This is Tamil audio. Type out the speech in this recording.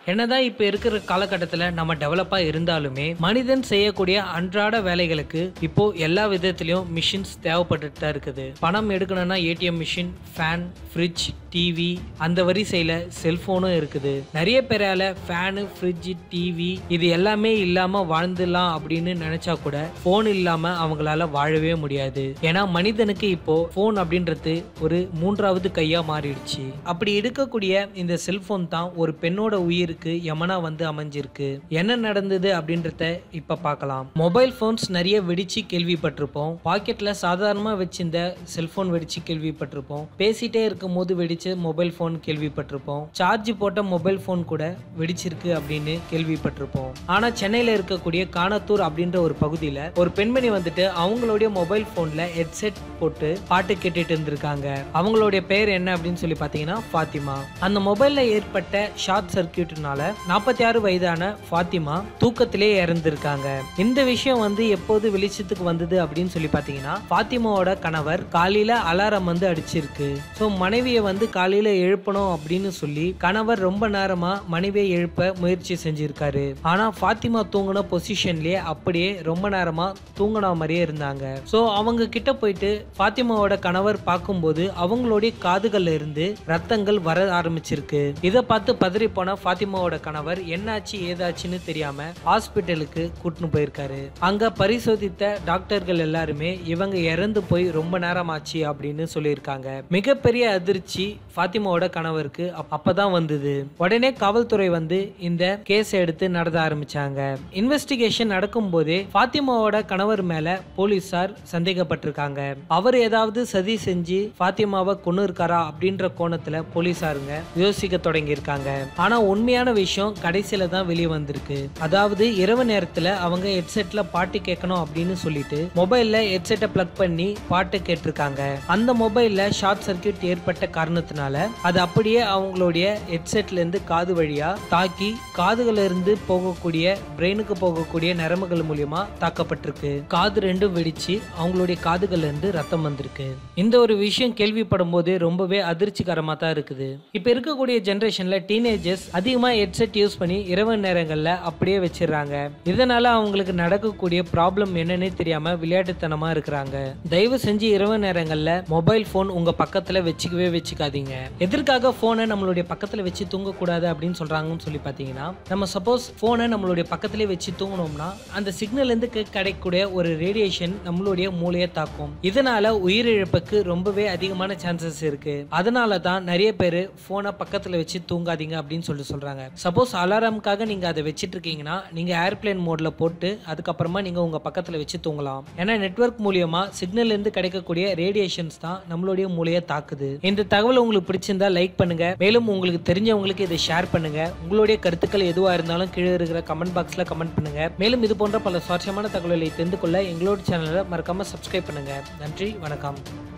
என்னதான் இப்ப இருக்கிற காலகட்டத்தில் நம்ம டெவலப்பா இருந்தாலுமே மனிதன் செய்யக்கூடிய அன்றாட வேலைகளுக்கு இப்போ எல்லா விதத்திலையும் மிஷின்ஸ் தேவைப்பட்டுட்டு தான் இருக்குது பணம் எடுக்கணும்னா ATM machine fan fridge TV அந்த வரிசையில செல்போனும் இருக்குது நிறைய பேரால ஃபேனு ஃப்ரிட்ஜ் டிவி இது எல்லாமே இல்லாம வாழ்ந்துடலாம் அப்படின்னு நினைச்சா கூட போன் இல்லாம அவங்களால வாழவே முடியாது ஏன்னா மனிதனுக்கு இப்போ போன் அப்படின்றது ஒரு மூன்றாவது கையா மாறிடுச்சு அப்படி இருக்கக்கூடிய இந்த செல்போன் தான் ஒரு பெண்ணோட உயிருக்கு யமனா வந்து அமைஞ்சிருக்கு என்ன நடந்தது அப்படின்றத இப்ப பார்க்கலாம் மொபைல் போன்ஸ் நிறைய வெடிச்சு கேள்விப்பட்டிருப்போம் பாக்கெட்ல சாதாரணமா வச்சிருந்த செல்போன் வெடிச்சு கேள்விப்பட்டிருப்போம் பேசிட்டே இருக்கும் போது வெடிச்ச மொபைல் போன் கேள்விப்பட்டிருப்போம் சார்ஜ் போட்ட மொபைல் போன் கூட வெடிச்சிருக்கு அப்படின்னு கேள்விப்பட்டிருப்போம் ஆனா சென்னையில இருக்கக்கூடிய காணத்தூர் அப்படின்ற ஒரு பகுதியில ஒரு பெண்மணி வந்துட்டு அவங்களுடைய மொபைல் போன்ல ஹெட்செட் போட்டு பாட்டு கேட்டுட்டு இருந்திருக்காங்க அவங்களுடைய பெயர் என்ன அப்படின்னு சொல்லி பாத்தீங்கன்னா ஃபாத்திமா அந்த மொபைல்ல ஏற்பட்ட ஷார்ட் சர்க்கியூட்னால நாற்பத்தி ஆறு வயதான ஃபாத்திமா தூக்கத்திலே இறந்திருக்காங்க இந்த விஷயம் வந்து எப்போது வெளிச்சத்துக்கு வந்தது அப்படின்னு சொல்லி பாத்தீங்கன்னா ஃபாத்திமாவோட கணவர் காலையில அலாரம் வந்து அடிச்சிருக்கு ஸோ மனைவியை வந்து காலையில எழுப்பணும் அப்படின்னு சொல்லி கணவர் ரொம்ப நேரமா மனைவியை எழுப்ப முயற்சி செஞ்சிருக்காரு ஆனா ஃபாத்திமா தூங்கின பொசிஷன்லயே அப்படியே ரொம்ப நேரமா தூங்கின மாதிரியே இருந்தாங்க ஸோ அவங்க கிட்ட போயிட்டு ஃபாத்திமாவோட கணவர் பார்க்கும்போது அவங்களுடைய காதுகள்ல இருந்து ரத்தங்கள் வர ஆரம்பிச்சிருக்கு இதை பார்த்து பதறி போன ஃபாத்திமாவோட கணவர் என்னாச்சு ஏதாச்சுன்னு தெரியாம ஹாஸ்பிட்டலுக்கு கூட்டின்னு போயிருக்காரு அங்க பரிசோதித்த டாக்டர்கள் எல்லாருமே இவங்க இறந்து போய் ரொம்ப நேரம் ஆச்சு அப்படின்னு சொல்லியிருக்காங்க மிகப்பெரிய அதிர்ச்சி ஃபாத்திமாவோட கணவருக்கு அப்- அப்பதான் வந்தது உடனே காவல்துறை வந்து இந்த கேஸ் எடுத்து நடத்த ஆரம்பிச்சாங்க இன்வெஸ்டிகேஷன் நடக்கும் போதே ஃபாத்திமாவோட கணவர் மேல போலீசார் சந்தேகப்பட்டிருக்காங்க அவர் ஏதாவது சதி செஞ்சு ஃபாத்திமாவை கொண்டு இருக்காரா அப்படின்ற கோணத்துல போலீசாருங்க யோசிக்க தொடங்கி இருக்காங்க ஆனா உண்மையான விஷயம் கடைசியில தான் வெளியே வந்திருக்கு அதாவது இரவு நேரத்துல அவங்க ஹெட்செட்ல பாட்டு கேட்கணும் அப்படின்னு சொல்லிட்டு மொபைல்ல ஹெட்செட்டை பிளக் பண்ணி பாட்டு கேட்டிருக்காங்க அந்த மொபைல்ல ஷார்ட் சர்க்யூட் ஏற்பட்ட காரணத்தினால அது அப்படியே அவங்களுடைய ஹெட்செட்ல இருந்து காது வழியா தாக்கி காதுகள்ல இருந்து போகக்கூடிய பிரெயினுக்கு போகக்கூடிய நரம்புகள் மூலியமா தாக்கப்பட்டிருக்கு காது ரெண்டும் வெடிச்சு அவங்களுடைய காதுகள்ல இருந்து ரத்தம் வந்திருக்கு இந்த ஒரு விஷயம் கேள்விப்படும் போது ரொம்பவே அதிர்ச்சிகரமா தான் இருக்குது இப்ப இருக்கக்கூடிய ஜெனரேஷன்ல டீனேஜர்ஸ் அதிகமா ஹெட்செட் யூஸ் பண்ணி இரவு நேரங்கள்ல அப்படியே வச்சிடுறாங்க இதனால அவங்களுக்கு நடக்கக்கூடிய ப்ராப்ளம் என்னன்னே தெரியாம விளையாட்டுத்தனமா இருக்கிறாங்க தயவு செஞ்சு இரவு நேரங்கள்ல மொபைல் போன் உங்க பக்கத்துல வச்சுக்கவே வச்சுக்காதீங்க எதற்காக போனை நம்மளுடைய பக்கத்துல வச்சு தூங்கக்கூடாது அப்படின்னு சொல்றாங்கன்னு சொல்லி பாத்தீங்கன்னா நம்ம சப்போஸ் போனை நம்மளுடைய பக்கத்திலே வச்சு தூங்கினோம்னா அந்த சிக்னல் இருந்து கி- கிடைக்கக்கூடிய ஒரு ரேடியேஷன் நம்மளுடைய மூளையை தாக்கும் இதனால உயிரிழப்புக்கு ரொம்பவே அதிகமான சான்சஸ் இருக்கு அதனால தான் நிறைய பேர் போனை பக்கத்துல வச்சு தூங்காதீங்க அப்படின்னு சொல்லி சொல்றாங்க சப்போஸ் அலாரம்காக நீங்க அதை வச்சிட்டு இருக்கீங்கன்னா நீங்க ஏர்பிளேன் மோட்ல போட்டு அதுக்கப்புறமா நீங்க உங்க பக்கத்துல வச்சு தூங்கலாம் ஏன்னா நெட்வொர்க் மூலியமா சிக்னல் இருந்து கிடைக்கக்கூடிய ரேடியேஷன்ஸ் தான் நம்மளுடைய மூளையை தாக்குது இந்த தகவல் உங்களுக்கு பிடிச்சிருந்தா லைக் பண்ணுங்க மேலும் உங்களுக்கு தெரிஞ்சவங்களுக்கு இதை ஷேர் பண்ணுங்க உங்களுடைய கருத்துக்கள் எதுவா இருந்தாலும் கீழே இருக்கிற கமெண்ட் பாக்ஸ்ல கமெண்ட் பண்ணுங்க மேலும் இது போன்ற பல சுவாரஸ்யமான தகவல்களை தெரிந்து கொள்ள எங்களோட சேனலை மறக்காம சப்ஸ்கிரைப் பண்ணுங்க நன்றி வணக்கம்